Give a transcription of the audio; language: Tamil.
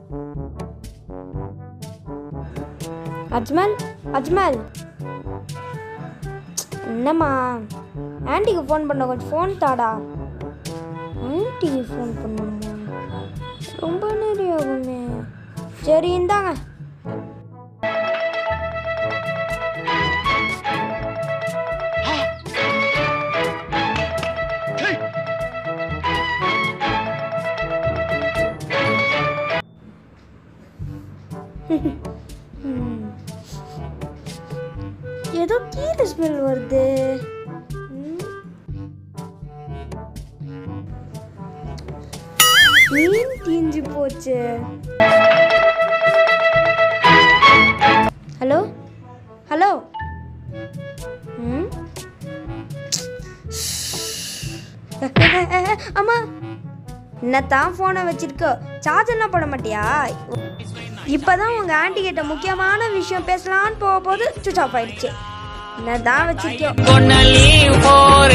அஜ்மல் அஜ்மல் என்னம்மா ஆன்ட்டிக்கு ஃபோன் பண்ண கொஞ்சம் ஃபோன் தாடா ஆன்ட்டிக்கு ஃபோன் பண்ணணுமா ரொம்ப நேரம் ஆகுமே சரி இந்தாங்க ம். ஏதோ கீரை ஸ்மெல் வருது ம். மீன் தீஞ்சு போச்சு ஹலோ ஹலோ ம் அம்மா என்னத்தான் ஃபோனை வச்சிருக்க சார்ஜர்லாம் போட மாட்டியா இப்பதான் உங்க ஆன்ட்டி கிட்ட முக்கியமான விஷயம் பேசலான்னு போக போது சுவிச் ஆஃப் ஆயிடுச்சு என்னதான் வச்சிருக்கியோ gonna leave for